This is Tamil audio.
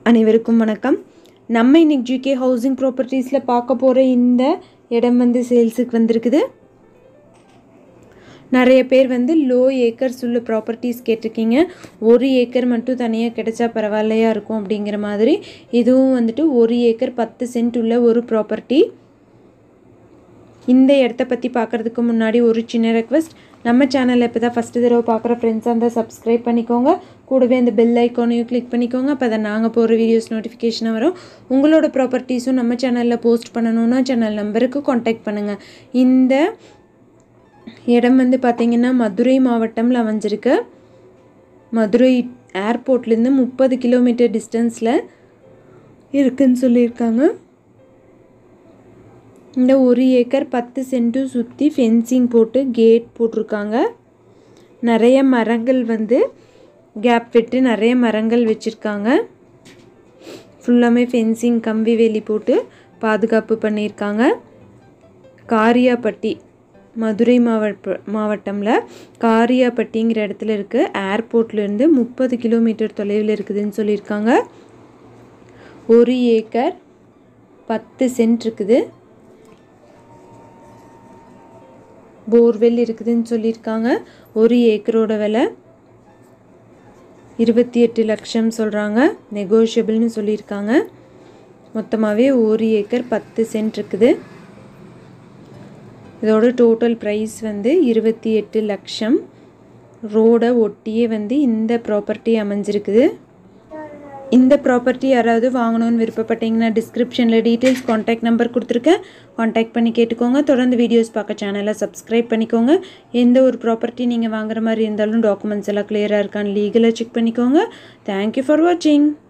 அனைவருக்கும் வணக்கம் நம்ம இன்னைக்கு ஜிகே ஹவுசிங் ப்ராப்பர்ட்டிஸில் பார்க்க போகிற இந்த இடம் வந்து சேல்ஸுக்கு வந்திருக்குது நிறைய பேர் வந்து லோ ஏக்கர்ஸ் உள்ள ப்ராப்பர்ட்டிஸ் கேட்டிருக்கீங்க ஒரு ஏக்கர் மட்டும் தனியாக கிடைச்சா பரவாயில்லையா இருக்கும் அப்படிங்கிற மாதிரி இதுவும் வந்துட்டு ஒரு ஏக்கர் பத்து சென்ட் உள்ள ஒரு ப்ராப்பர்ட்டி இந்த இடத்த பற்றி பார்க்குறதுக்கு முன்னாடி ஒரு சின்ன ரெக்வஸ்ட் நம்ம சேனலில் இப்போ தான் ஃபஸ்ட்டு தடவை பார்க்குற ஃப்ரெண்ட்ஸாக இருந்தால் சப்ஸ்கிரைப் பண்ணிக்கோங்க கூடவே இந்த பெல் ஐக்கானையும் கிளிக் பண்ணிக்கோங்க அப்போ தான் நாங்கள் போகிற வீடியோஸ் நோட்டிஃபிகேஷனாக வரும் உங்களோட ப்ராப்பர்ட்டிஸும் நம்ம சேனலில் போஸ்ட் பண்ணணுன்னா சேனல் நம்பருக்கு காண்டாக்ட் பண்ணுங்கள் இந்த இடம் வந்து பார்த்திங்கன்னா மதுரை மாவட்டம்ல அமைஞ்சிருக்கு மதுரை ஏர்போர்ட்லேருந்து முப்பது கிலோமீட்டர் டிஸ்டன்ஸில் இருக்குன்னு சொல்லியிருக்காங்க இந்த ஒரு ஏக்கர் பத்து சென்ட்டும் சுற்றி ஃபென்சிங் போட்டு கேட் போட்டிருக்காங்க நிறைய மரங்கள் வந்து கேப் விட்டு நிறைய மரங்கள் வச்சுருக்காங்க ஃபுல்லாமே ஃபென்சிங் கம்பி வேலி போட்டு பாதுகாப்பு பண்ணியிருக்காங்க காரியாப்பட்டி மதுரை மாவட்ட மாவட்டமில் காரியாப்பட்டிங்கிற இடத்துல இருக்குது ஏர்போர்ட்லேருந்து முப்பது கிலோமீட்டர் தொலைவில் இருக்குதுன்னு சொல்லியிருக்காங்க ஒரு ஏக்கர் பத்து சென்ட் இருக்குது போர்வெல் இருக்குதுன்னு சொல்லியிருக்காங்க ஒரு ஏக்கரோட விலை இருபத்தி எட்டு லட்சம் சொல்கிறாங்க நெகோஷியபிள்னு சொல்லியிருக்காங்க மொத்தமாகவே ஒரு ஏக்கர் பத்து சென்ட் இருக்குது இதோட டோட்டல் ப்ரைஸ் வந்து இருபத்தி எட்டு லட்சம் ரோடை ஒட்டியே வந்து இந்த ப்ராப்பர்ட்டி அமைஞ்சிருக்குது இந்த ப்ராப்பர்ட்டி யாராவது வாங்கணும்னு விருப்பப்பட்டீங்கன்னா டிஸ்கிரிப்ஷனில் டீட்டெயில்ஸ் காண்டாக்ட் நம்பர் கொடுத்துருக்கேன் காண்டாக்ட் பண்ணி கேட்டுக்கோங்க தொடர்ந்து வீடியோஸ் பார்க்க சேனலை சப்ஸ்கிரைப் பண்ணிக்கோங்க எந்த ஒரு ப்ராப்பர்ட்டி நீங்கள் வாங்குற மாதிரி இருந்தாலும் டாக்குமெண்ட்ஸ் எல்லாம் கிளியராக இருக்கான்னு லீகலாக செக் பண்ணிக்கோங்க தேங்க்யூ ஃபார் வாட்சிங்